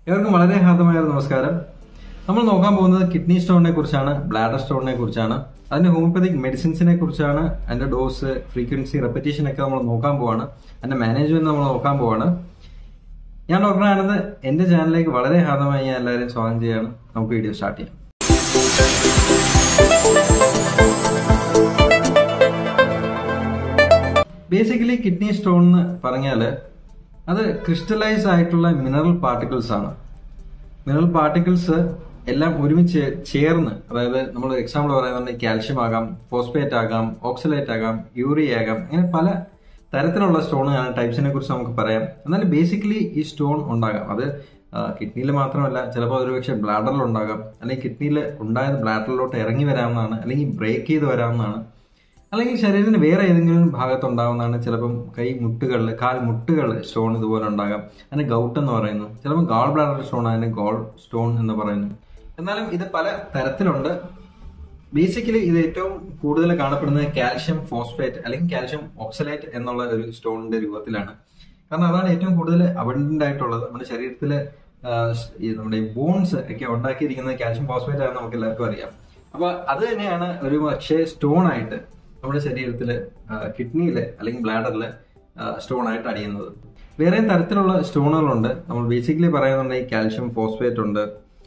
ഏവർക്കും വളരെ ഹാർദമായ ഒരു നമസ്കാരം നമ്മൾ നോക്കാൻ പോകുന്നത് കിഡ്നി സ്റ്റോണിനെ കുറിച്ചാണ് ബ്ലാഡർ സ്റ്റോണിനെ കുറിച്ചാണ് അതിന്റെ ഹോമിയോപ്പതിക് മെഡിസിൻസിനെ കുറിച്ചാണ് അതിന്റെ ഡോസ് ഫ്രീക്വൻസി റെപ്പറ്റീഷൻ ഒക്കെ നമ്മൾ നോക്കാൻ പോവാണ് അതിന്റെ മാനേജ്മെന്റ് നമ്മൾ നോക്കാൻ പോവാണ് ഞാൻ ഡോക്ടർ ആനന്ദ് എന്റെ ചാനലിലേക്ക് വളരെ ഹാർദമായി ഞാൻ എല്ലാവരെയും സ്വാഗതം ചെയ്യാണ് നമുക്ക് വീഡിയോ സ്റ്റാർട്ട് ചെയ്യാം ബേസിക്കലി കിഡ്നി സ്റ്റോൺ എന്ന് പറഞ്ഞാല് അത് ക്രിസ്റ്റലൈസ് ആയിട്ടുള്ള മിനറൽ പാർട്ടിക്കിൾസ് ആണ് മിനറൽ പാർട്ടിക്കിൾസ് എല്ലാം ഒരുമിച്ച് ചേർന്ന് അതായത് നമ്മൾ എക്സാമ്പിൾ പറയുന്നുണ്ടെങ്കിൽ കാൽഷ്യം ആകാം ഫോസ്ഫേറ്റ് ആകാം ഓക്സലേറ്റ് ആകാം യൂറിയ ആകാം ഇങ്ങനെ പല തരത്തിലുള്ള സ്റ്റോണാണ് ടൈപ്സിനെ കുറിച്ച് നമുക്ക് പറയാം എന്നാൽ ബേസിക്കലി ഈ സ്റ്റോൺ ഉണ്ടാകാം അത് കിഡ്നിയിൽ മാത്രമല്ല ചിലപ്പോൾ ഒരുപക്ഷെ ബ്ലാഡറിൽ ഉണ്ടാകാം അല്ലെങ്കിൽ കിഡ്നിയിൽ ഉണ്ടായത് ബ്ലാഡറിലോട്ട് ഇറങ്ങി വരാവുന്നതാണ് അല്ലെങ്കിൽ ബ്രേക്ക് ചെയ്ത് വരാവുന്നതാണ് അല്ലെങ്കിൽ ശരീരത്തിന് വേറെ ഏതെങ്കിലും ഭാഗത്ത് ഉണ്ടാകുന്നതാണ് ചിലപ്പം കൈ മുട്ടുകളിൽ കാൽ മുട്ടുകളിൽ സ്റ്റോൺ ഇതുപോലെ ഉണ്ടാകാം അതിന് ഗൗട്ട് എന്ന് പറയുന്നു ചിലപ്പോൾ ഗാൾ ബ്ലാഡർ സ്റ്റോൺ അതിന് ഗോൾ സ്റ്റോൺ എന്ന് പറയുന്നു എന്നാലും ഇത് പല തരത്തിലുണ്ട് ബേസിക്കലി ഇത് ഏറ്റവും കൂടുതൽ കാണപ്പെടുന്നത് കാൽഷ്യം ഫോസ്ഫേറ്റ് അല്ലെങ്കിൽ കാൽഷ്യം ഓക്സലേറ്റ് എന്നുള്ള ഒരു സ്റ്റോണിന്റെ രൂപത്തിലാണ് കാരണം അതാണ് ഏറ്റവും കൂടുതൽ അബണ്ടന്റ് ആയിട്ടുള്ളത് നമ്മുടെ ശരീരത്തില് ഈ നമ്മുടെ ബോൺസ് ഒക്കെ ഉണ്ടാക്കിയിരിക്കുന്നത് കാൽഷ്യം ഫോസ്ഫേറ്റ് ആണെന്ന് നമുക്ക് എല്ലാവർക്കും അറിയാം അപ്പൊ അത് തന്നെയാണ് ഒരു പക്ഷേ സ്റ്റോൺ ആയിട്ട് നമ്മുടെ ശരീരത്തില് കിഡ്നിയില് അല്ലെങ്കിൽ ബ്ലാഡറില് സ്റ്റോൺ ആയിട്ട് അടിയുന്നത് വേറെ തരത്തിലുള്ള സ്റ്റോണുകളുണ്ട് നമ്മൾ ബേസിക്കലി പറയുന്നുണ്ടെങ്കിൽ കാൽഷ്യം ഫോസ്ഫേറ്റ് ഉണ്ട്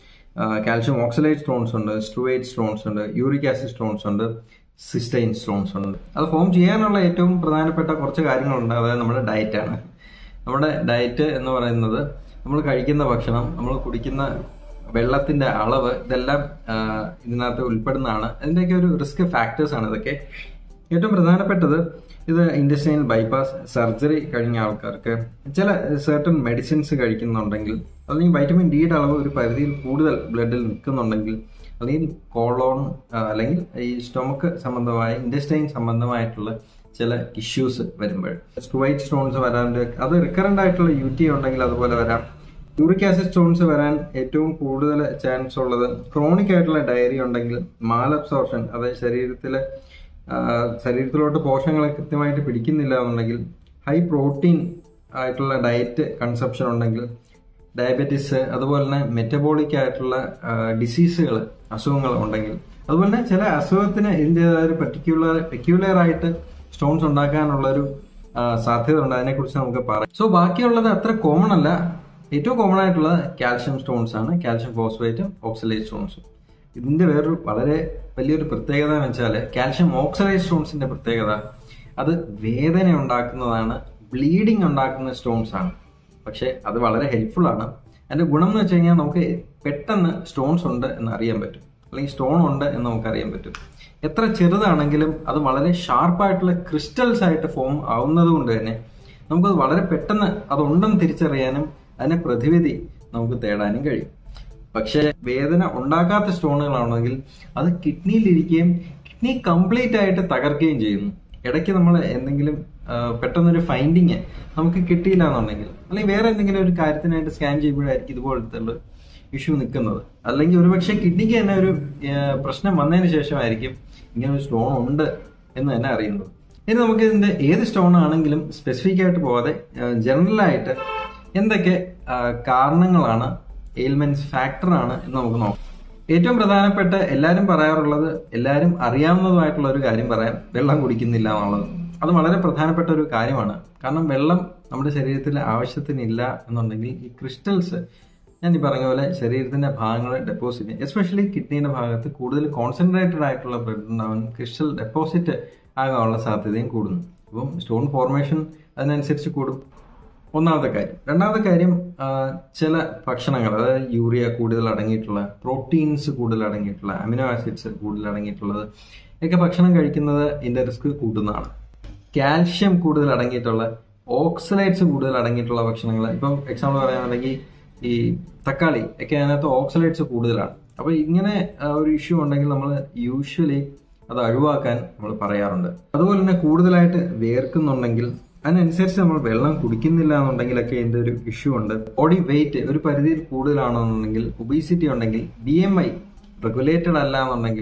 കാൽഷ്യം ഓക്സലൈറ്റ് സ്റ്റോൺസ് ഉണ്ട് സ്ട്രൂവേറ്റ് സ്റ്റോൺസ് ഉണ്ട് യൂറിക് ആസിഡ് സ്റ്റോൺസ് ഉണ്ട് സിസ്റ്റൈൻ സ്റ്റോൺസ് ഉണ്ട് അത് ഫോം ചെയ്യാനുള്ള ഏറ്റവും പ്രധാനപ്പെട്ട കുറച്ച് കാര്യങ്ങളുണ്ട് അതായത് നമ്മുടെ ഡയറ്റാണ് നമ്മുടെ ഡയറ്റ് എന്ന് പറയുന്നത് നമ്മൾ കഴിക്കുന്ന ഭക്ഷണം നമ്മൾ കുടിക്കുന്ന വെള്ളത്തിന്റെ അളവ് ഇതെല്ലാം ഇതിനകത്ത് ഉൾപ്പെടുന്നതാണ് അതിൻ്റെയൊക്കെ ഒരു റിസ്ക് ഫാക്ടേഴ്സ് ആണ് ഇതൊക്കെ ഏറ്റവും പ്രധാനപ്പെട്ടത് ഇത് ഇൻഡസ്ട്രിയൽ ബൈപ്പാസ് സർജറി കഴിഞ്ഞ ആൾക്കാർക്ക് ചില സർട്ടൺ മെഡിസിൻസ് കഴിക്കുന്നുണ്ടെങ്കിൽ അല്ലെങ്കിൽ വൈറ്റമിൻ ഡിയുടെ അളവ് ഒരു പരിധിയിൽ കൂടുതൽ ബ്ലഡിൽ നിൽക്കുന്നുണ്ടെങ്കിൽ അല്ലെങ്കിൽ കോളോൺ അല്ലെങ്കിൽ ഈ സ്റ്റൊമക്ക് സംബന്ധമായ ഇൻഡസ്റ്റൈൻ സംബന്ധമായിട്ടുള്ള ചില ഇഷ്യൂസ് വരുമ്പോൾ സ്റ്റുവൈറ്റ് സ്റ്റോൺസ് വരാണ്ട് അത് റിക്കറന്റ് ആയിട്ടുള്ള യു ടി ഉണ്ടെങ്കിൽ അതുപോലെ വരാം യൂറിക് ആസിഡ് സ്റ്റോൺസ് വരാൻ ഏറ്റവും കൂടുതൽ ചാൻസ് ഉള്ളത് ക്രോണിക് ആയിട്ടുള്ള ഡയറി ഉണ്ടെങ്കിൽ മാൽ അബ്സോർഷൻ അതായത് ശരീരത്തിലെ ശരീരത്തിലോട്ട് പോഷകങ്ങളെ കൃത്യമായിട്ട് പിടിക്കുന്നില്ല എന്നുണ്ടെങ്കിൽ ഹൈ പ്രോട്ടീൻ ആയിട്ടുള്ള ഡയറ്റ് കൺസപ്ഷൻ ഉണ്ടെങ്കിൽ ഡയബറ്റിസ് അതുപോലെ തന്നെ മെറ്റബോളിക് ആയിട്ടുള്ള ഡിസീസുകൾ അസുഖങ്ങൾ ഉണ്ടെങ്കിൽ അതുപോലെ തന്നെ ചില അസുഖത്തിന് ഇതിൻ്റെതായ ഒരു പെർട്ടിക്കുലർ പെക്യുലർ ആയിട്ട് സ്റ്റോൺസ് ഉണ്ടാക്കാനുള്ള ഒരു സാധ്യത ഉണ്ട് അതിനെക്കുറിച്ച് നമുക്ക് പറയാം സോ ബാക്കിയുള്ളത് അത്ര കോമൺ അല്ല ഏറ്റവും കോമൺ ആയിട്ടുള്ളത് കാൽഷ്യം സ്റ്റോൺസ് ആണ് കാൽഷ്യം ഫോസ്ഫേറ്റും ഓക്സലേറ്റ് സ്റ്റോൺസും ഇതിന്റെ വേറൊരു വളരെ വലിയൊരു പ്രത്യേകത എന്ന് വെച്ചാൽ കാൽഷ്യം ഓക്സലൈറ്റ് സ്റ്റോൺസിന്റെ പ്രത്യേകത അത് വേദന ഉണ്ടാക്കുന്നതാണ് ബ്ലീഡിങ് ഉണ്ടാക്കുന്ന സ്റ്റോൺസ് ആണ് പക്ഷെ അത് വളരെ ഹെൽപ്ഫുൾ ആണ് അതിന്റെ ഗുണം എന്ന് വെച്ച് കഴിഞ്ഞാൽ നമുക്ക് പെട്ടെന്ന് സ്റ്റോൺസ് ഉണ്ട് എന്ന് അറിയാൻ പറ്റും അല്ലെങ്കിൽ സ്റ്റോൺ ഉണ്ട് എന്ന് നമുക്ക് അറിയാൻ പറ്റും എത്ര ചെറുതാണെങ്കിലും അത് വളരെ ഷാർപ്പായിട്ടുള്ള ക്രിസ്റ്റൽസ് ആയിട്ട് ഫോം ആവുന്നത് കൊണ്ട് തന്നെ നമുക്കത് വളരെ പെട്ടെന്ന് അതുണ്ടെന്ന് തിരിച്ചറിയാനും അതിനെ പ്രതിവിധി നമുക്ക് തേടാനും കഴിയും പക്ഷെ വേദന ഉണ്ടാക്കാത്ത സ്റ്റോണുകളാണെങ്കിൽ അത് കിഡ്നിയിലിരിക്കുകയും കിഡ്നി കംപ്ലീറ്റ് ആയിട്ട് തകർക്കുകയും ചെയ്യുന്നു ഇടയ്ക്ക് നമ്മൾ എന്തെങ്കിലും പെട്ടെന്നൊരു ഫൈൻഡിങ് നമുക്ക് കിട്ടിയില്ല എന്നുണ്ടെങ്കിൽ അല്ലെങ്കിൽ വേറെ എന്തെങ്കിലും ഒരു കാര്യത്തിനായിട്ട് സ്കാൻ ചെയ്യുമ്പോഴായിരിക്കും ഇതുപോലത്തെ ഇഷ്യൂ നിൽക്കുന്നത് അല്ലെങ്കിൽ ഒരുപക്ഷെ കിഡ്നിക്ക് തന്നെ ഒരു പ്രശ്നം വന്നതിന് ശേഷമായിരിക്കും ഇങ്ങനെ ഒരു സ്റ്റോൺ ഉണ്ട് എന്ന് തന്നെ അറിയുന്നത് ഇനി നമുക്ക് ഇതിന്റെ ഏത് സ്റ്റോൺ ആണെങ്കിലും സ്പെസിഫിക് ആയിട്ട് പോവാതെ ജനറലായിട്ട് എന്തൊക്കെ കാരണങ്ങളാണ് എയിൽമെന്റ്സ് ഫാക്ടർ ആണ് എന്ന് നമുക്ക് നോക്കാം ഏറ്റവും പ്രധാനപ്പെട്ട എല്ലാവരും പറയാറുള്ളത് എല്ലാവരും അറിയാവുന്നതുമായിട്ടുള്ള ഒരു കാര്യം പറയാം വെള്ളം കുടിക്കുന്നില്ല എന്നുള്ളത് അത് വളരെ പ്രധാനപ്പെട്ട ഒരു കാര്യമാണ് കാരണം വെള്ളം നമ്മുടെ ശരീരത്തിൽ ആവശ്യത്തിനില്ല എന്നുണ്ടെങ്കിൽ ഈ ക്രിസ്റ്റൽസ് ഞാൻ ഈ പറഞ്ഞ പോലെ ശരീരത്തിന്റെ ഭാഗങ്ങൾ ഡെപ്പോസിറ്റ് എസ്പെഷ്യലി കിഡ്നിയുടെ ഭാഗത്ത് കൂടുതൽ കോൺസെൻട്രേറ്റഡ് ആയിട്ടുള്ള ബ്ലഡ് ഉണ്ടാവാൻ ക്രിസ്റ്റൽ ഡെപ്പോസിറ്റ് ആകാനുള്ള സാധ്യതയും കൂടുന്നു അപ്പം സ്റ്റോൺ ഫോർമേഷൻ അതിനനുസരിച്ച് കൂടും ഒന്നാമത്തെ കാര്യം രണ്ടാമത്തെ കാര്യം ചില ഭക്ഷണങ്ങൾ അതായത് യൂറിയ കൂടുതൽ അടങ്ങിയിട്ടുള്ള പ്രോട്ടീൻസ് കൂടുതൽ അടങ്ങിയിട്ടുള്ള അമിനോ ആസിഡ്സ് കൂടുതൽ അടങ്ങിയിട്ടുള്ളത് ഒക്കെ ഭക്ഷണം കഴിക്കുന്നത് ഇതിന്റെ റിസ്ക് കൂട്ടുന്നതാണ് കാൽഷ്യം കൂടുതൽ അടങ്ങിയിട്ടുള്ള ഓക്സലൈറ്റ്സ് കൂടുതൽ അടങ്ങിയിട്ടുള്ള ഭക്ഷണങ്ങൾ ഇപ്പം എക്സാമ്പിൾ പറയുകയാണെങ്കിൽ ഈ തക്കാളി ഒക്കെ അതിനകത്ത് ഓക്സലൈറ്റ്സ് കൂടുതലാണ് അപ്പൊ ഇങ്ങനെ ഒരു ഇഷ്യൂ ഉണ്ടെങ്കിൽ നമ്മൾ യൂഷ്വലി അത് ഒഴിവാക്കാൻ നമ്മൾ പറയാറുണ്ട് അതുപോലെ തന്നെ കൂടുതലായിട്ട് വേർക്കുന്നുണ്ടെങ്കിൽ അതിനനുസരിച്ച് നമ്മൾ വെള്ളം കുടിക്കുന്നില്ല എന്നുണ്ടെങ്കിലൊക്കെ ഇതിന്റെ ഒരു ഇഷ്യൂ ഉണ്ട് ബോഡി വെയിറ്റ് ഒരു പരിധിയിൽ കൂടുതലാണെന്നുണ്ടെങ്കിൽ ഒബീസിറ്റി ഉണ്ടെങ്കിൽ ബി എം ഐ റെഗുലേറ്റഡ് അല്ല എന്നുണ്ടെങ്കിൽ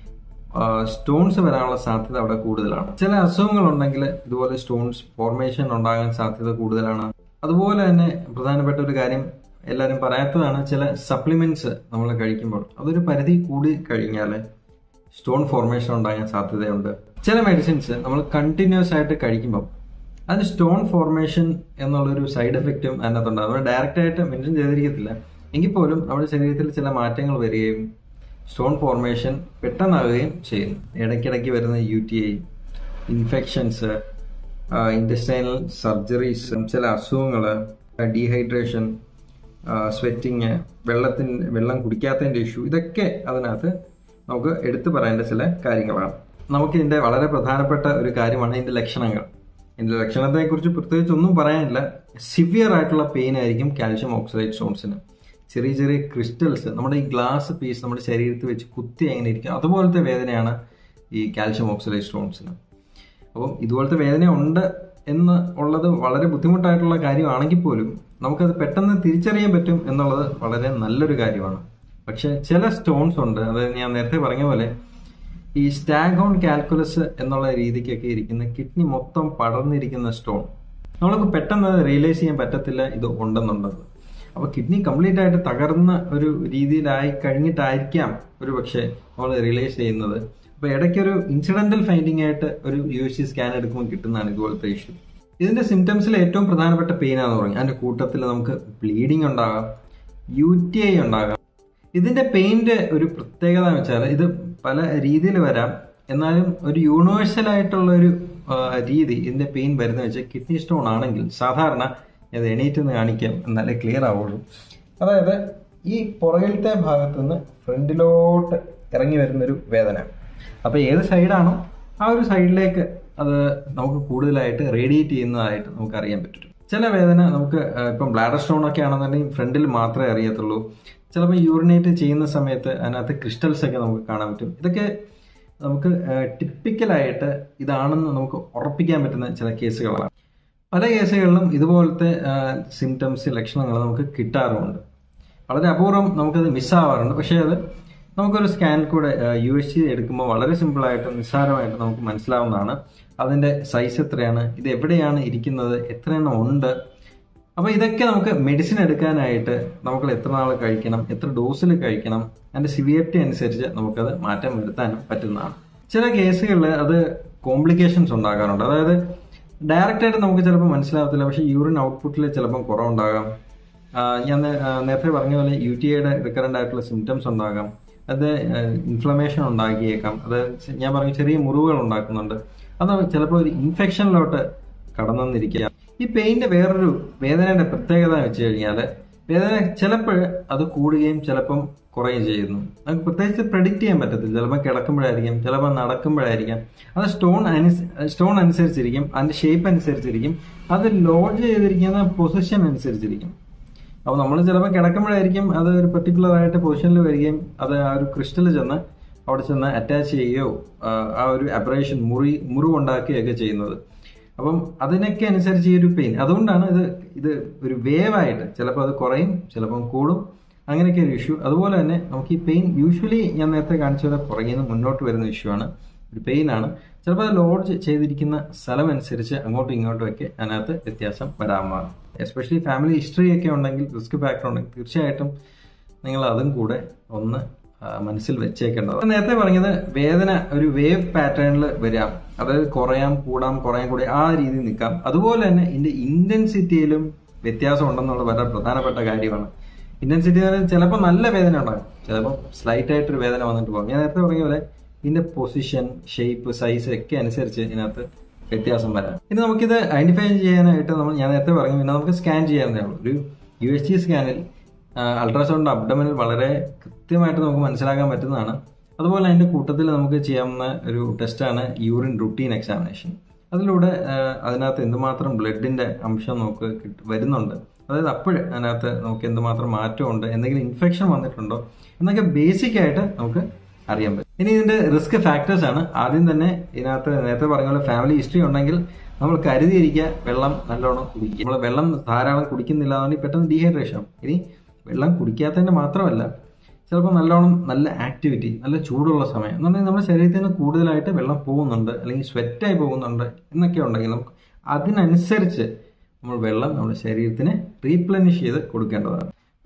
സ്റ്റോൺസ് വരാനുള്ള സാധ്യത അവിടെ കൂടുതലാണ് ചില അസുഖങ്ങൾ ഉണ്ടെങ്കിൽ ഇതുപോലെ സ്റ്റോൺസ് ഫോർമേഷൻ ഉണ്ടാകാൻ സാധ്യത കൂടുതലാണ് അതുപോലെ തന്നെ പ്രധാനപ്പെട്ട ഒരു കാര്യം എല്ലാവരും പറയാത്തതാണ് ചില സപ്ലിമെന്റ്സ് നമ്മൾ കഴിക്കുമ്പോൾ അതൊരു പരിധി കൂടി കഴിഞ്ഞാൽ സ്റ്റോൺ ഫോർമേഷൻ ഉണ്ടാകാൻ സാധ്യതയുണ്ട് ചില മെഡിസിൻസ് നമ്മൾ കണ്ടിന്യൂസ് ആയിട്ട് കഴിക്കുമ്പോൾ അതിന് സ്റ്റോൺ ഫോർമേഷൻ എന്നുള്ളൊരു സൈഡ് എഫക്റ്റും അതിനകത്തുണ്ട് നമ്മൾ ഡയറക്റ്റ് ആയിട്ട് മെൻഷൻ ചെയ്തിരിക്കത്തില്ല എങ്കിൽ പോലും നമ്മുടെ ശരീരത്തിൽ ചില മാറ്റങ്ങൾ വരികയും സ്റ്റോൺ ഫോർമേഷൻ പെട്ടെന്നാകുകയും ചെയ്യും ഇടയ്ക്കിടയ്ക്ക് വരുന്ന U T I infections intestinal surgeries ചില അസുഖങ്ങൾ ഡീഹൈഡ്രേഷൻ സ്വെറ്റിങ് വെള്ളത്തിന് വെള്ളം കുടിക്കാത്തതിൻ്റെ ഇഷ്യൂ ഇതൊക്കെ അതിനകത്ത് നമുക്ക് എടുത്തു പറയേണ്ട ചില കാര്യങ്ങളാണ് നമുക്ക് ഇതിന്റെ വളരെ പ്രധാനപ്പെട്ട ഒരു കാര്യമാണ് ഇതിന്റെ ലക്ഷണങ്ങൾ ഇതിന്റെ ലക്ഷണത്തെക്കുറിച്ച് പ്രത്യേകിച്ച് ഒന്നും പറയാനില്ല സിവിയർ ആയിട്ടുള്ള പെയിൻ ആയിരിക്കും കാൽഷ്യം ഓക്സൈഡ് സ്റ്റോൺസിന് ചെറിയ ചെറിയ ക്രിസ്റ്റൽസ് നമ്മുടെ ഈ ഗ്ലാസ് പീസ് നമ്മുടെ ശരീരത്തിൽ വെച്ച് കുത്തി എങ്ങനെ ഇരിക്കും അതുപോലത്തെ വേദനയാണ് ഈ കാൽഷ്യം ഓക്സൈഡ് സ്റ്റോൺസിന് അപ്പം ഇതുപോലത്തെ വേദന ഉണ്ട് എന്ന് ഉള്ളത് വളരെ ബുദ്ധിമുട്ടായിട്ടുള്ള കാര്യമാണെങ്കിൽ പോലും നമുക്കത് പെട്ടെന്ന് തിരിച്ചറിയാൻ പറ്റും എന്നുള്ളത് വളരെ നല്ലൊരു കാര്യമാണ് പക്ഷെ ചില സ്റ്റോൺസ് ഉണ്ട് അതായത് ഞാൻ നേരത്തെ പറഞ്ഞ പോലെ ഈ സ്റ്റാഗോൺ കാൽക്കുലസ് എന്നുള്ള രീതിക്കൊക്കെ ഇരിക്കുന്ന കിഡ്നി മൊത്തം പടർന്നിരിക്കുന്ന സ്റ്റോൺ നമ്മൾക്ക് പെട്ടെന്ന് റിയലൈസ് ചെയ്യാൻ പറ്റത്തില്ല ഇത് ഉണ്ടെന്നുള്ളത് അപ്പൊ കിഡ്നി കംപ്ലീറ്റ് ആയിട്ട് തകർന്ന ഒരു രീതിയിലായി കഴിഞ്ഞിട്ടായിരിക്കാം ഒരു പക്ഷേ നമ്മൾ റിയലൈസ് ചെയ്യുന്നത് അപ്പൊ ഇടയ്ക്കൊരു ഇൻസിഡന്റൽ ഫൈൻഡിങ് ആയിട്ട് ഒരു യു എസ് സി സ്കാൻ എടുക്കുമ്പോൾ കിട്ടുന്നതാണ് ഇതുപോലത്തെ ഇഷ്യൂ ഇതിന്റെ സിംറ്റംസിൽ ഏറ്റവും പ്രധാനപ്പെട്ട പെയിൻ ആണെന്ന് പറഞ്ഞു അതിന്റെ കൂട്ടത്തിൽ നമുക്ക് ബ്ലീഡിംഗ് ഉണ്ടാകാം യു ടി ഐ ഉണ്ടാകാം ഇതിന്റെ പെയിന്റ് ഒരു പ്രത്യേകത എന്ന് വെച്ചാൽ ഇത് പല രീതിയിൽ വരാം എന്നാലും ഒരു യൂണിവേഴ്സൽ ആയിട്ടുള്ള ഒരു രീതി ഇതിന്റെ പെയിൻ വരുന്ന വെച്ചാൽ കിഡ്നി സ്റ്റോൺ ആണെങ്കിൽ സാധാരണ അത് എണീറ്റ് നിന്ന് കാണിക്കാം എന്നാലേ ക്ലിയർ ആവുള്ളൂ അതായത് ഈ പുറകിലത്തെ ഭാഗത്തു നിന്ന് ഫ്രണ്ടിലോട്ട് ഇറങ്ങി വരുന്നൊരു വേദന അപ്പൊ ഏത് സൈഡാണോ ആ ഒരു സൈഡിലേക്ക് അത് നമുക്ക് കൂടുതലായിട്ട് റേഡിയേറ്റ് ചെയ്യുന്നതായിട്ട് നമുക്ക് അറിയാൻ പറ്റും ചില വേദന നമുക്ക് ഇപ്പം ബ്ലാഡർ സ്റ്റോൺ ഒക്കെ ആണെന്നുണ്ടെങ്കിൽ ഫ്രണ്ടിൽ മാത്രമേ അറിയത്തുള്ളൂ ചിലപ്പോൾ യൂറിനേറ്റ് ചെയ്യുന്ന സമയത്ത് അതിനകത്ത് ക്രിസ്റ്റൽസ് ഒക്കെ നമുക്ക് കാണാൻ പറ്റും ഇതൊക്കെ നമുക്ക് ടിപ്പിക്കലായിട്ട് ഇതാണെന്ന് നമുക്ക് ഉറപ്പിക്കാൻ പറ്റുന്ന ചില കേസുകളാണ് പല കേസുകളിലും ഇതുപോലത്തെ സിംറ്റംസ് ലക്ഷണങ്ങൾ നമുക്ക് കിട്ടാറുമുണ്ട് വളരെ അപൂർവം നമുക്കത് മിസ്സാവാറുണ്ട് പക്ഷേ അത് നമുക്കൊരു സ്കാൻ കൂടെ യു എസ് സി എടുക്കുമ്പോൾ വളരെ സിമ്പിളായിട്ട് നിസ്സാരമായിട്ട് നമുക്ക് മനസ്സിലാവുന്നതാണ് അതിൻ്റെ സൈസ് എത്രയാണ് ഇത് എവിടെയാണ് ഇരിക്കുന്നത് എത്ര എണ്ണം ഉണ്ട് അപ്പോൾ ഇതൊക്കെ നമുക്ക് മെഡിസിൻ എടുക്കാനായിട്ട് നമുക്ക് എത്ര നാൾ കഴിക്കണം എത്ര ഡോസിൽ കഴിക്കണം അതിൻ്റെ സിവിയറിറ്റി അനുസരിച്ച് നമുക്കത് മാറ്റം വരുത്താനും പറ്റുന്നതാണ് ചില കേസുകളിൽ അത് കോംപ്ലിക്കേഷൻസ് ഉണ്ടാകാറുണ്ട് അതായത് ഡയറക്റ്റ് ആയിട്ട് നമുക്ക് ചിലപ്പോൾ മനസ്സിലാവത്തില്ല പക്ഷേ യൂറിൻ ഔട്ട്പുട്ടിൽ ചിലപ്പം കുറവുണ്ടാകാം ഞാൻ നേരത്തെ പറഞ്ഞ പോലെ യു ടി ഐയുടെ റിക്കറൻ്റ് ആയിട്ടുള്ള സിംറ്റംസ് ഉണ്ടാകാം അത് ഇൻഫ്ലമേഷൻ ഉണ്ടാക്കിയേക്കാം അത് ഞാൻ പറഞ്ഞ ചെറിയ മുറിവുകൾ ഉണ്ടാക്കുന്നുണ്ട് അത് ചിലപ്പോൾ ഒരു ഇൻഫെക്ഷനിലോട്ട് കടന്നിരിക്കുക ഈ പെയിന്റ് വേറൊരു വേദനയുടെ പ്രത്യേകത വെച്ച് കഴിഞ്ഞാൽ വേദന ചിലപ്പോൾ അത് കൂടുകയും ചിലപ്പം കുറയുകയും ചെയ്യുന്നു നമുക്ക് പ്രത്യേകിച്ച് പ്രെഡിക്റ്റ് ചെയ്യാൻ പറ്റത്തില്ല ചിലപ്പോൾ കിടക്കുമ്പോഴായിരിക്കും ചിലപ്പോൾ നടക്കുമ്പോഴായിരിക്കാം അത് സ്റ്റോൺ സ്റ്റോൺ അനുസരിച്ചിരിക്കും അതിന്റെ ഷേപ്പ് അനുസരിച്ചിരിക്കും അത് ലോഡ് ചെയ്തിരിക്കുന്ന പൊസിഷൻ അനുസരിച്ചിരിക്കും അപ്പോൾ നമ്മൾ ചിലപ്പോൾ കിടക്കുമ്പോഴായിരിക്കും അത് ഒരു പെർട്ടിക്കുലർ ആയിട്ട് പൊസിഷനിൽ വരികയും അത് ആ ഒരു ക്രിസ്റ്റൽ ചെന്ന് അവിടെ ചെന്ന് അറ്റാച്ച് ചെയ്യുകയോ ആ ഒരു അബ്രേഷൻ മുറി മുറിവുണ്ടാക്കുകയൊക്കെ ചെയ്യുന്നത് അപ്പം അതിനൊക്കെ അനുസരിച്ച് ഈ ഒരു പെയിൻ അതുകൊണ്ടാണ് ഇത് ഇത് ഒരു വേവായിട്ട് ചിലപ്പോൾ അത് കുറയും ചിലപ്പം കൂടും അങ്ങനെയൊക്കെ ഒരു ഇഷ്യൂ അതുപോലെ തന്നെ നമുക്ക് ഈ പെയിൻ യൂഷ്വലി ഞാൻ നേരത്തെ കാണിച്ചത് പുറകിൽ നിന്ന് മുന്നോട്ട് വരുന്ന ഇഷ്യൂ ആണ് ഒരു പെയിൻ ആണ് ചിലപ്പോൾ അത് ലോഡ് ചെയ്തിരിക്കുന്ന സ്ഥലം അനുസരിച്ച് അങ്ങോട്ടും ഇങ്ങോട്ടും ഒക്കെ അതിനകത്ത് വ്യത്യാസം വരാവുന്നതാണ് എസ്പെഷ്യലി ഫാമിലി ഹിസ്റ്ററി ഒക്കെ ഉണ്ടെങ്കിൽ റിസ്ക് ഫാക്ടർ ഉണ്ടെങ്കിൽ തീർച്ചയായിട്ടും നിങ്ങൾ അതും കൂടെ ഒന്ന് മനസ്സിൽ വെച്ചേക്കേണ്ടത് നേരത്തെ പറഞ്ഞത് വേദന ഒരു വേവ് പാറ്റേണിൽ വരാം അതായത് കുറയാം കൂടാം കുറയാൻ കൂടി ആ രീതിയിൽ നിൽക്കാം അതുപോലെ തന്നെ ഇതിന്റെ ഇന്റൻസിറ്റിയിലും വ്യത്യാസം ഉണ്ടെന്നുള്ള വളരെ പ്രധാനപ്പെട്ട കാര്യമാണ് ഇന്റൻസിറ്റി ചിലപ്പോൾ നല്ല വേദന ഉണ്ടാകും ചിലപ്പോൾ സ്ലൈറ്റ് ആയിട്ടൊരു വേദന വന്നിട്ട് പോകും ഞാൻ നേരത്തെ പറഞ്ഞ പോലെ ഇതിന്റെ പൊസിഷൻ ഷേപ്പ് സൈസ് ഒക്കെ അനുസരിച്ച് ഇതിനകത്ത് വ്യത്യാസം വരാം ഇനി നമുക്കിത് ഐഡന്റിഫൈ ചെയ്യാനായിട്ട് നമ്മൾ ഞാൻ നേരത്തെ പറഞ്ഞു പിന്നെ നമുക്ക് സ്കാൻ ചെയ്യാവുന്നേ ഉള്ളൂ ഒരു യു എസ് ജി സ്കാനിൽ അൾട്രാസൗണ്ട് അബ്ഡമിനിൽ വളരെ കൃത്യമായിട്ട് നമുക്ക് മനസ്സിലാക്കാൻ പറ്റുന്നതാണ് അതുപോലെ അതിന്റെ കൂട്ടത്തിൽ നമുക്ക് ചെയ്യാവുന്ന ഒരു ടെസ്റ്റാണ് യൂറിൻ റുട്ടീൻ എക്സാമിനേഷൻ അതിലൂടെ അതിനകത്ത് എന്തുമാത്രം ബ്ലഡിന്റെ അംശം നമുക്ക് വരുന്നുണ്ട് അതായത് അപ്പോഴ് അതിനകത്ത് നമുക്ക് എന്തുമാത്രം മാറ്റമുണ്ട് എന്തെങ്കിലും ഇൻഫെക്ഷൻ വന്നിട്ടുണ്ടോ എന്നൊക്കെ ബേസിക് ആയിട്ട് നമുക്ക് അറിയാൻ പറ്റും ഇനി ഇതിന്റെ റിസ്ക് ഫാക്ടേഴ്സ് ആണ് ആദ്യം തന്നെ ഇതിനകത്ത് നേരത്തെ പറഞ്ഞ പോലെ ഫാമിലി ഹിസ്റ്ററി ഉണ്ടെങ്കിൽ നമ്മൾ കരുതിയിരിക്കുക വെള്ളം നല്ലോണം കുടിക്കുക നമ്മൾ വെള്ളം ധാരാളം കുടിക്കുന്നില്ല എന്നുണ്ടെങ്കിൽ പെട്ടെന്ന് ഡീഹൈഡ്രേഷൻ ഇനി വെള്ളം കുടിക്കാത്തതിന്റെ മാത്രമല്ല ചിലപ്പോൾ നല്ലോണം നല്ല ആക്ടിവിറ്റി നല്ല ചൂടുള്ള സമയം എന്നുണ്ടെങ്കിൽ നമ്മുടെ ശരീരത്തിൽ നിന്ന് കൂടുതലായിട്ട് വെള്ളം പോകുന്നുണ്ട് അല്ലെങ്കിൽ സ്വെറ്റായി പോകുന്നുണ്ട് എന്നൊക്കെ ഉണ്ടെങ്കിൽ നമുക്ക് അതിനനുസരിച്ച് നമ്മൾ വെള്ളം നമ്മുടെ ശരീരത്തിന് റീപ്ലനിഷ് ചെയ്ത് കൊടുക്കേണ്ടതാണ്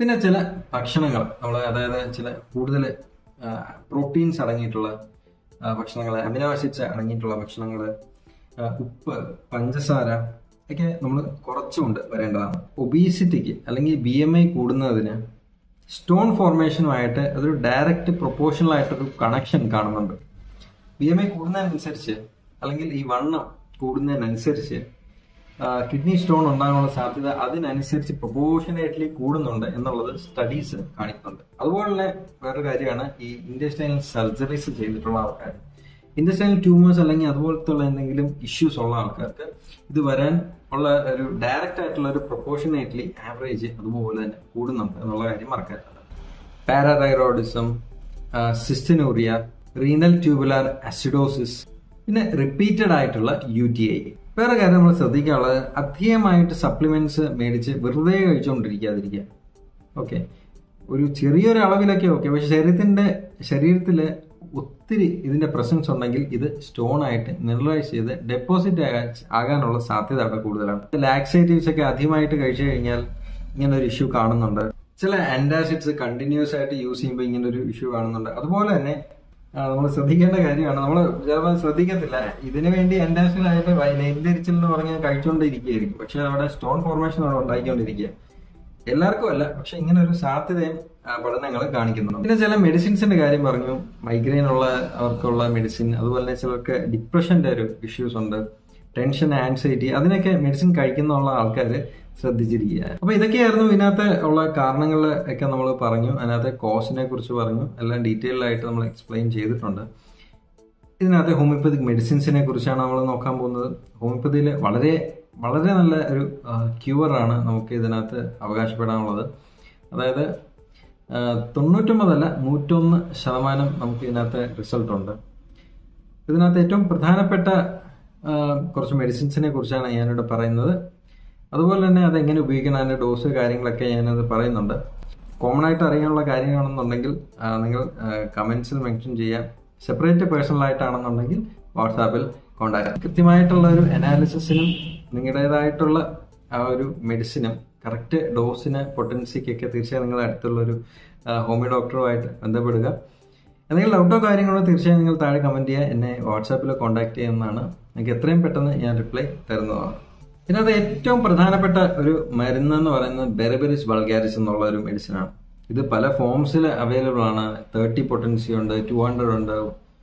പിന്നെ ചില ഭക്ഷണങ്ങൾ നമ്മൾ അതായത് ചില കൂടുതൽ പ്രോട്ടീൻസ് അടങ്ങിയിട്ടുള്ള ഭക്ഷണങ്ങൾ അമിനോ ആസിഡ്സ് അടങ്ങിയിട്ടുള്ള ഭക്ഷണങ്ങൾ ഉപ്പ് പഞ്ചസാര ഒക്കെ നമ്മൾ കുറച്ചുകൊണ്ട് വരേണ്ടതാണ് ഒബീസിറ്റിക്ക് അല്ലെങ്കിൽ ബി എം ഐ കൂടുന്നതിന് സ്റ്റോൺ ഫോർമേഷനുമായിട്ട് അതൊരു ഡയറക്റ്റ് പ്രൊപ്പോർഷണൽ ആയിട്ടൊരു കണക്ഷൻ കാണുന്നുണ്ട് ബി എം ഐ കൂടുന്നതിനനുസരിച്ച് അല്ലെങ്കിൽ ഈ വണ്ണം കൂടുന്നതിനനുസരിച്ച് കിഡ്നി സ്റ്റോൺ ഉണ്ടാകാനുള്ള സാധ്യത അതിനനുസരിച്ച് പ്രൊപ്പോർഷനേറ്റ്ലി കൂടുന്നുണ്ട് എന്നുള്ളത് സ്റ്റഡീസ് കാണിക്കുന്നുണ്ട് അതുപോലെ തന്നെ വേറൊരു കാര്യമാണ് ഈ ഇൻഡസ്റ്റൈനൽ സർജറീസ് ചെയ്തിട്ടുള്ള ആൾക്കാർ ഇൻഡസ്റ്റൈനൽ ട്യൂമേഴ്സ് അല്ലെങ്കിൽ അതുപോലത്തെ എന്തെങ്കിലും ഇഷ്യൂസ് ഉള്ള ആൾക്കാർക്ക് ഇത് വരാൻ ഉള്ള ഒരു ഡയറക്റ്റ് ആയിട്ടുള്ള ഒരു പ്രൊപ്പോർഷനേറ്റ്ലി ആവറേജ് അതുപോലെ തന്നെ കൂടുന്നുണ്ട് എന്നുള്ള കാര്യം മറക്കരുത് parathyroidism cystinuria renal tubular acidosis പിന്നെ റിപ്പീറ്റഡ് ആയിട്ടുള്ള യു ടി ഐ വേറെ കാര്യം നമ്മൾ ശ്രദ്ധിക്കാനുള്ളത് അധികമായിട്ട് സപ്ലിമെന്റ്സ് മേടിച്ച് വെറുതെ കഴിച്ചുകൊണ്ടിരിക്കാതിരിക്കുക ഓക്കെ ഒരു ചെറിയൊരു അളവിലൊക്കെ ഓക്കെ പക്ഷെ ശരീരത്തിന്റെ ശരീരത്തിൽ ഒത്തിരി ഇതിന്റെ പ്രസൻസ് ഉണ്ടെങ്കിൽ ഇത് സ്റ്റോൺ ആയിട്ട് മിനറലൈസ് ചെയ്ത് ഡെപ്പോസിറ്റ് ആകാനുള്ള സാധ്യത അവിടെ കൂടുതലാണ് ലാക്സേറ്റീവ്സ് ഒക്കെ അധികമായിട്ട് കഴിച്ചു കഴിഞ്ഞാൽ ഇങ്ങനെ ഒരു ഇഷ്യൂ കാണുന്നുണ്ട് ചില ആന്റാസിഡ്സ് കണ്ടിന്യൂസ് ആയിട്ട് യൂസ് ചെയ്യുമ്പോൾ ഇങ്ങനെ ഒരു ഇഷ്യൂ കാണുന്നുണ്ട് അതുപോലെ തന്നെ നമ്മൾ ശ്രദ്ധിക്കേണ്ട കാര്യമാണ് നമ്മൾ ചിലപ്പോൾ ശ്രദ്ധിക്കത്തില്ല ഇതിനു വേണ്ടി ആന്റാസിഡ് ആയിട്ട് നെല്ലരിച്ചിൽ എന്ന് പറഞ്ഞ് കഴിച്ചുകൊണ്ടിരിക്കുകയായിരിക്കും പക്ഷെ അവിടെ സ്റ്റോൺ ഫോർമേഷൻ അവിടെ ഉണ്ടാക്കിക്കൊണ്ടിരിക്കുക എല്ലാവർക്കും അല്ല പക്ഷെ ഇങ്ങനെ ഒരു സാധ്യതയും പഠനങ്ങൾ കാണിക്കുന്നുണ്ട് പിന്നെ ചില മെഡിസിൻസിന്റെ കാര്യം പറഞ്ഞു മൈഗ്രെയിൻ ഉള്ള അവർക്കുള്ള മെഡിസിൻ അതുപോലെ തന്നെ ചിലർക്ക് ഡിപ്രഷന്റെ ഒരു ഇഷ്യൂസ് ഉണ്ട് ടെൻഷൻ ആൻസൈറ്റി അതിനൊക്കെ മെഡിസിൻ കഴിക്കുന്നുള്ള ആൾക്കാർ ശ്രദ്ധിച്ചിരിക്കുക അപ്പൊ ഇതൊക്കെയായിരുന്നു ഇതിനകത്ത് ഉള്ള കാരണങ്ങൾ ഒക്കെ നമ്മൾ പറഞ്ഞു അതിനകത്ത് കോസിനെ കുറിച്ച് പറഞ്ഞു എല്ലാം ഡീറ്റെയിൽ ആയിട്ട് നമ്മൾ എക്സ്പ്ലെയിൻ ചെയ്തിട്ടുണ്ട് ഇതിനകത്ത് ഹോമിയോപ്പതിക് മെഡിസിൻസിനെ കുറിച്ചാണ് നമ്മൾ നോക്കാൻ പോകുന്നത് ഹോമിയോപ്പതിയിൽ വളരെ വളരെ നല്ല ഒരു ക്യൂറാണ് നമുക്ക് ഇതിനകത്ത് അവകാശപ്പെടാനുള്ളത് അതായത് തൊണ്ണൂറ്റൊമ്പതല്ല നൂറ്റൊന്ന് ശതമാനം നമുക്ക് ഇതിനകത്ത് റിസൾട്ട് ഉണ്ട് ഇതിനകത്ത് ഏറ്റവും പ്രധാനപ്പെട്ട കുറച്ച് മെഡിസിൻസിനെ കുറിച്ചാണ് ഞാനിവിടെ പറയുന്നത് അതുപോലെ തന്നെ അത് എങ്ങനെ ഉപയോഗിക്കണം അതിൻ്റെ ഡോസ് കാര്യങ്ങളൊക്കെ ഞാനത് പറയുന്നുണ്ട് കോമൺ ആയിട്ട് അറിയാനുള്ള കാര്യങ്ങളാണെന്നുണ്ടെങ്കിൽ നിങ്ങൾ കമൻസിൽ മെൻഷൻ ചെയ്യാം സെപ്പറേറ്റ് പേഴ്സണൽ ആയിട്ടാണെന്നുണ്ടെങ്കിൽ വാട്സാപ്പിൽ കോണ്ടാക്ട് കൃത്യമായിട്ടുള്ള ഒരു അനാലിസിസിനും നിങ്ങളുടേതായിട്ടുള്ള ആ ഒരു മെഡിസിനും കറക്റ്റ് ഡോസിന് പൊട്ടൻസിക്കൊക്കെ തീർച്ചയായും നിങ്ങളുടെ അടുത്തുള്ള ഒരു ഹോമിയോ ഡോക്ടറുമായിട്ട് ബന്ധപ്പെടുക എന്തെങ്കിലും ഡൗട്ടോ കാര്യങ്ങളോ തീർച്ചയായും നിങ്ങൾ താഴെ കമൻറ്റ് ചെയ്യുക എന്നെ വാട്സാപ്പിൽ കോൺടാക്ട് ചെയ്യുന്നതാണ് നിങ്ങൾക്ക് എത്രയും പെട്ടെന്ന് ഞാൻ റിപ്ലൈ തരുന്നതാണ് ഇതിനകത്ത് ഏറ്റവും പ്രധാനപ്പെട്ട ഒരു മരുന്ന് എന്ന് പറയുന്നത് ബെറബെറിസ് ബൾഗാരിസ് എന്നുള്ള ഒരു മെഡിസിനാണ് ഇത് പല ഫോംസിൽ അവൈലബിൾ ആണ് തേർട്ടി പൊട്ടൻസി ഉണ്ട് ടു ഹൺഡ്രഡ് ഉണ്ട്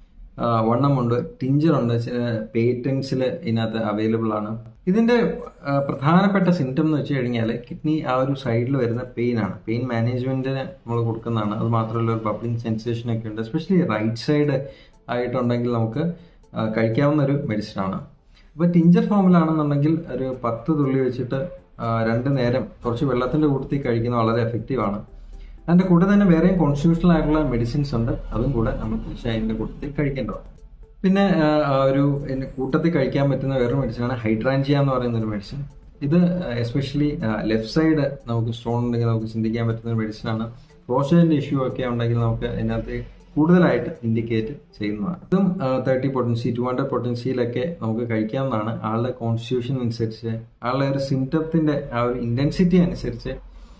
വണ്ണം ഉണ്ട് ടിഞ്ചർ ഉണ്ട് പേറ്റൻസിൽ ഇതിനകത്ത് അവൈലബിൾ ആണ് ഇതിന്റെ പ്രധാനപ്പെട്ട സിംറ്റം എന്ന് വെച്ച് കഴിഞ്ഞാൽ കിഡ്നി ആ ഒരു സൈഡിൽ വരുന്ന പെയിൻ ആണ് പെയിൻ മാനേജ്മെന്റിന് നമ്മൾ കൊടുക്കുന്നതാണ് അത് മാത്രമല്ല ഒരു ബബ്ലിംഗ് സെൻസേഷൻ ഒക്കെ ഉണ്ട് എസ്പെഷ്യലി റൈറ്റ് സൈഡ് ആയിട്ടുണ്ടെങ്കിൽ നമുക്ക് കഴിക്കാവുന്ന ഒരു മെഡിസിൻ ആണ് അപ്പോൾ ടിഞ്ചർ ഫോമിലാണെന്നുണ്ടെങ്കിൽ ഒരു പത്ത് തുള്ളി വെച്ചിട്ട് രണ്ട് നേരം കുറച്ച് വെള്ളത്തിന്റെ കൂട്ടത്തിൽ കഴിക്കുന്നത് വളരെ എഫക്റ്റീവ് ആണ് അതിന്റെ കൂടെ തന്നെ വേറെയും കോൺസ്റ്റിറ്റ്യൂഷണൽ ആയിട്ടുള്ള മെഡിസിൻസ് ഉണ്ട് അതും കൂടെ നമ്മൾ തീർച്ചയായും അതിന്റെ കൂട്ടത്തിൽ കഴിക്കേണ്ടതാണ് പിന്നെ ഒരു കൂട്ടത്തിൽ കഴിക്കാൻ പറ്റുന്ന വേറൊരു മെഡിസിനാണ് ഹൈഡ്രാൻജിയ എന്ന് പറയുന്ന ഒരു മെഡിസിൻ ഇത് എസ്പെഷ്യലി ലെഫ്റ്റ് സൈഡ് നമുക്ക് സ്റ്റോൺ ഉണ്ടെങ്കിൽ നമുക്ക് ചിന്തിക്കാൻ പറ്റുന്ന ഒരു മെഡിസിനാണ് പ്രോസ്റ്റേറ്റിന്റെ ഇഷ്യൂ ഒക്കെ ഉണ്ടെങ്കിൽ നമുക്ക് അതിനകത്ത് കൂടുതലായിട്ട് ഇൻഡിക്കേറ്റ് ചെയ്യുന്നതാണ് ഇതും തേർട്ടി പൊട്ടൻസി ടു ഹൺഡ്രഡ് പൊട്ടൻസിയിലൊക്കെ നമുക്ക് കഴിക്കാവുന്നതാണ് ആളുടെ കോൺസ്റ്റിറ്റ്യൂഷൻ അനുസരിച്ച് ആളുടെ ഒരു സിംറ്റത്തിന്റെ ആ ഒരു ഇന്റൻസിറ്റി അനുസരിച്ച്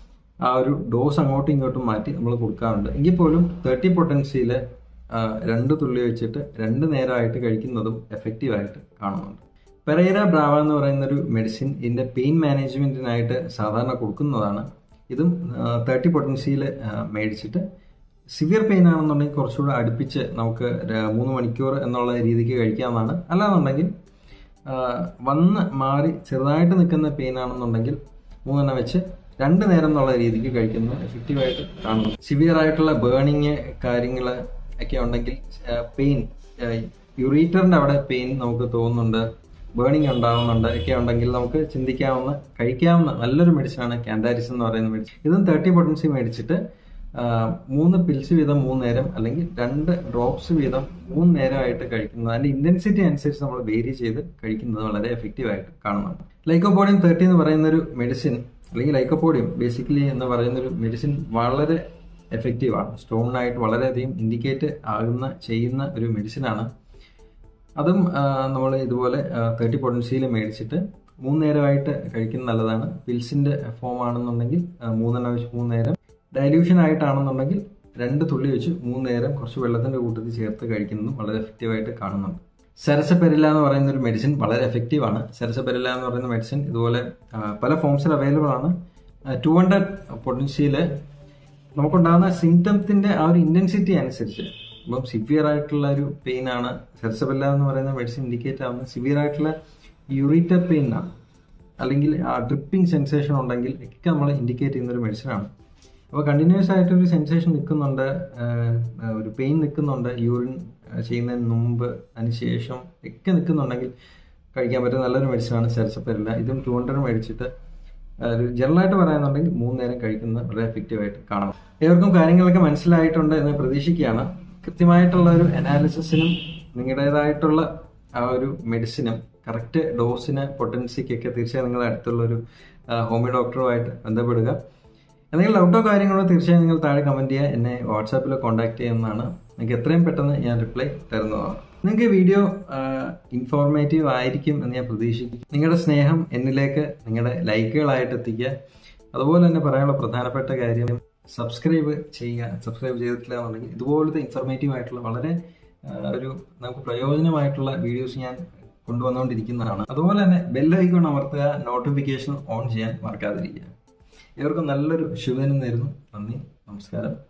ആ ഒരു ഡോസ് അങ്ങോട്ടും ഇങ്ങോട്ടും മാറ്റി നമ്മൾ കൊടുക്കാറുണ്ട് എങ്കിൽ പോലും തേർട്ടി പൊട്ടൻസിയിൽ രണ്ട് തുള്ളി വെച്ചിട്ട് രണ്ട് നേരമായിട്ട് കഴിക്കുന്നതും എഫക്റ്റീവായിട്ട് കാണുന്നുണ്ട് പെറൈറ ബ്രാവ എന്ന് പറയുന്ന ഒരു മെഡിസിൻ ഇതിന്റെ പെയിൻ മാനേജ്മെന്റിനായിട്ട് സാധാരണ കൊടുക്കുന്നതാണ് ഇതും തേർട്ടി പൊട്ടൻസിയിൽ മേടിച്ചിട്ട് സിവിയർ പെയിൻ ആണെന്നുണ്ടെങ്കിൽ കുറച്ചുകൂടെ അടുപ്പിച്ച് നമുക്ക് മൂന്ന് മണിക്കൂർ എന്നുള്ള രീതിക്ക് കഴിക്കാവുന്നതാണ് അല്ലാന്നുണ്ടെങ്കിൽ വന്ന് മാറി ചെറുതായിട്ട് നിൽക്കുന്ന പെയിൻ ആണെന്നുണ്ടെങ്കിൽ മൂന്നെണ്ണം വെച്ച് രണ്ട് നേരം എന്നുള്ള രീതിക്ക് കഴിക്കുന്നത് എഫക്റ്റീവായിട്ട് കാണുന്നു സിവിയർ ആയിട്ടുള്ള ബേണിങ് കാര്യങ്ങൾ ഒക്കെ ഉണ്ടെങ്കിൽ പെയിൻ യുറീറ്ററിന്റെ അവിടെ പെയിൻ നമുക്ക് തോന്നുന്നുണ്ട് ബേണിംഗ് ഉണ്ടാവുന്നുണ്ട് ഒക്കെ ഉണ്ടെങ്കിൽ നമുക്ക് ചിന്തിക്കാവുന്ന കഴിക്കാവുന്ന നല്ലൊരു മെഡിസിനാണ് കാൻഡാരിസ് എന്ന് പറയുന്ന മെഡിസിൻ ഇതും തേർട്ടി പൊട്ടൻസി മേടിച്ചിട്ട് മൂന്ന് പിൽസ് വീതം മൂന്ന് നേരം അല്ലെങ്കിൽ രണ്ട് ഡ്രോപ്സ് വീതം മൂന്ന് നേരമായിട്ട് കഴിക്കുന്നത് അതിന്റെ ഇന്റൻസിറ്റി അനുസരിച്ച് നമ്മൾ വേരി ചെയ്ത് കഴിക്കുന്നത് വളരെ എഫക്റ്റീവായിട്ട് കാണുന്നുണ്ട് ലൈക്കോപോഡിയം തേർട്ടി എന്ന് പറയുന്ന ഒരു മെഡിസിൻ അല്ലെങ്കിൽ ലൈക്കോപോഡിയം ബേസിക്കലി എന്ന് പറയുന്ന ഒരു മെഡിസിൻ വളരെ എഫക്റ്റീവാണ് സ്റ്റോണിനായിട്ട് വളരെയധികം ഇൻഡിക്കേറ്റ് ആകുന്ന ചെയ്യുന്ന ഒരു മെഡിസിനാണ് അതും നമ്മൾ ഇതുപോലെ തേർട്ടി പൊട്ടൻസിയിൽ മേടിച്ചിട്ട് മൂന്ന് നേരമായിട്ട് കഴിക്കുന്നത് നല്ലതാണ് പിൽസിന്റെ ഫോം ആണെന്നുണ്ടെങ്കിൽ മൂന്നെണ്ണം വെച്ച് മൂന്ന് നേരം ഡൈല്യൂഷൻ ആയിട്ടാണെന്നുണ്ടെങ്കിൽ രണ്ട് തുള്ളി വെച്ച് മൂന്ന് നേരം കുറച്ച് വെള്ളത്തിന്റെ കൂട്ടത്തിൽ ചേർത്ത് കഴിക്കുന്നതും വളരെ എഫക്റ്റീവായിട്ട് കാണുന്നുണ്ട് സെരസപെരില്ല എന്ന് പറയുന്ന ഒരു മെഡിസിൻ വളരെ എഫക്റ്റീവ് ആണ് സെരസപെരില്ല എന്ന് പറയുന്ന മെഡിസിൻ ഇതുപോലെ ആ, പല ഫോംസിൽ അവൈലബിൾ ആണ് ടു ഹൺഡ്രഡ് പൊട്ടൻഷ്യല് നമുക്കുണ്ടാകുന്ന സിംറ്റംസിന്റെ ആ ഒരു ഇന്റൻസിറ്റി അനുസരിച്ച് ഇപ്പം സിവിയർ ആയിട്ടുള്ള ഒരു പെയിൻ ആണ് സെർസബെല്ല എന്ന് പറയുന്ന മെഡിസിൻ ഇൻഡിക്കേറ്റ് ആവുന്ന സിവിയർ ആയിട്ടുള്ള യൂറിറ്റർ പെയിൻ ആണ് അല്ലെങ്കിൽ ആ ഡ്രിപ്പിംഗ് സെൻസേഷൻ ഉണ്ടെങ്കിൽ ഒക്കെ നമ്മൾ ഇൻഡിക്കേറ്റ് ചെയ്യുന്ന ഒരു മെഡിസിൻ ആണ് അപ്പോൾ കണ്ടിന്യൂസ് ആയിട്ട് ഒരു സെൻസേഷൻ നിൽക്കുന്നുണ്ട് ആഹ് ഒരു പെയിൻ നിൽക്കുന്നുണ്ട് യൂറിൻ ചെയ്യുന്നതിന് മുമ്പ് അതിന് ശേഷം ഒക്കെ നിൽക്കുന്നുണ്ടെങ്കിൽ കഴിക്കാൻ പറ്റുന്ന നല്ലൊരു മെഡിസിനാണ് സെർസപ്പെരില്ല ഇതും ടു ഹൺഡ്രഡ് മേടിച്ചിട്ട് ഒരു ജനറലായിട്ട് പറയുന്നുണ്ടെങ്കിൽ മൂന്ന് നേരം കഴിക്കുന്നത് വളരെ എഫക്റ്റീവ് ആയിട്ട് കാണാം ഏവർക്കും കാര്യങ്ങളൊക്കെ മനസ്സിലായിട്ടുണ്ട് എന്ന് പ്രതീക്ഷിക്കുകയാണ് കൃത്യമായിട്ടുള്ള ഒരു അനാലിസിസിനും നിങ്ങളുടേതായിട്ടുള്ള ആ ഒരു മെഡിസിനും കറക്റ്റ് ഡോസിന് പൊട്ടൻസിക്കൊക്കെ തീർച്ചയായും നിങ്ങളുടെ അടുത്തുള്ള ഒരു ഹോമിയോ ഡോക്ടറുമായിട്ട് ബന്ധപ്പെടുക എന്തെങ്കിലും ഡൗട്ടോ കാര്യങ്ങളോ തീർച്ചയായും നിങ്ങൾ താഴെ കമന്റ് ചെയ്യുക എന്നെ വാട്സാപ്പിൽ കോൺടാക്ട് ചെയ്യുന്നതാണ് നിങ്ങൾക്ക് എത്രയും പെട്ടെന്ന് ഞാൻ റിപ്ലൈ തരുന്നതാണ് നിങ്ങൾക്ക് ഈ വീഡിയോ ഇൻഫോർമേറ്റീവ് ആയിരിക്കും എന്ന് ഞാൻ പ്രതീക്ഷിക്കുന്നു നിങ്ങളുടെ സ്നേഹം എന്നിലേക്ക് നിങ്ങളുടെ ലൈക്കുകളായിട്ട് എത്തിക്കുക അതുപോലെ തന്നെ പറയാനുള്ള പ്രധാനപ്പെട്ട കാര്യം സബ്സ്ക്രൈബ് ചെയ്യുക സബ്സ്ക്രൈബ് ചെയ്തിട്ടില്ല എന്നുണ്ടെങ്കിൽ ഇതുപോലത്തെ ഇൻഫോർമേറ്റീവ് ആയിട്ടുള്ള വളരെ ആ, ഒരു നമുക്ക് പ്രയോജനമായിട്ടുള്ള വീഡിയോസ് ഞാൻ കൊണ്ടുവന്നുകൊണ്ടിരിക്കുന്നതാണ് അതുപോലെ തന്നെ ബെല്ലൈക്കൺ അമർത്തുക നോട്ടിഫിക്കേഷൻ ഓൺ ചെയ്യാൻ മറക്കാതിരിക്കുക ഇവർക്കും നല്ലൊരു ശുഭദിനം നേരുന്നു നന്ദി നമസ്കാരം